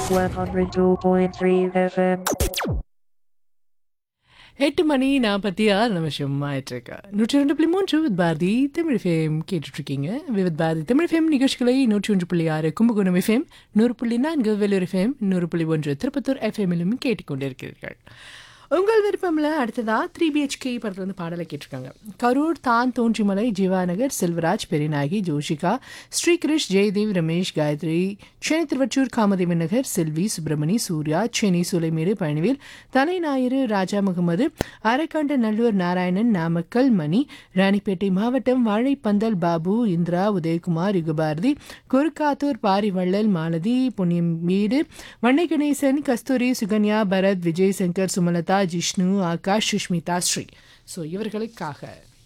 102.3 FM. எட்டு மணி நாற்பத்தி ஆறு நிமிஷம் ஆயிட்டிருக்கு நூற்றி ரெண்டு புள்ளி மூன்று வித் பாரதி தமிழ் ஃபேம் கேட்டுட்ருக்கீங்க வித் பாரதி தமிழ் ஃபேம் நிகழ்ச்சிகளை நூற்றி ஒன்று புள்ளி ஆறு கும்பகோணம் எஃப்எம் நூறு புள்ளி நான்கு வேலூர் எஃப்எம் நூறு புள்ளி ஒன்று திருப்பத்தூர் எஃப்எம்மிலும் கேட்டுக்கொண்டிருக்கிறீர்கள் உங்கள் விருப்பம்ல அடுத்ததா த்ரீ பிஹெச்கே படத்துல இருந்து பாடலை கேட்டிருக்காங்க கரூர் தான் தோன்றிமலை ஜீவாநகர் செல்வராஜ் பெரியநாயகி ஜோஷிகா ஸ்ரீகிருஷ் ஜெயதேவ் ரமேஷ் காயத்ரி சென்னை திருவற்றூர் காமதேவன் நகர் செல்வி சுப்பிரமணி சூர்யா சென்னை சுலைமேடு பழனிவேல் தலைஞாயிறு ராஜா முகமது அரைக்கண்ட நல்லூர் நாராயணன் நாமக்கல் மணி ராணிப்பேட்டை மாவட்டம் வாழைப்பந்தல் பாபு இந்திரா உதயகுமார் யுகபாரதி குறுக்காத்தூர் பாரிவள்ளல் மாலதி புண்ணியம் வீடு வண்ணை கணேசன் கஸ்தூரி சுகன்யா பரத் விஜய் சங்கர் சுமலதா ஜிஷ்ணு ஆகாஷ் சுஷ்மிதா ஸ்ரீ ஸோ இவர்களுக்காக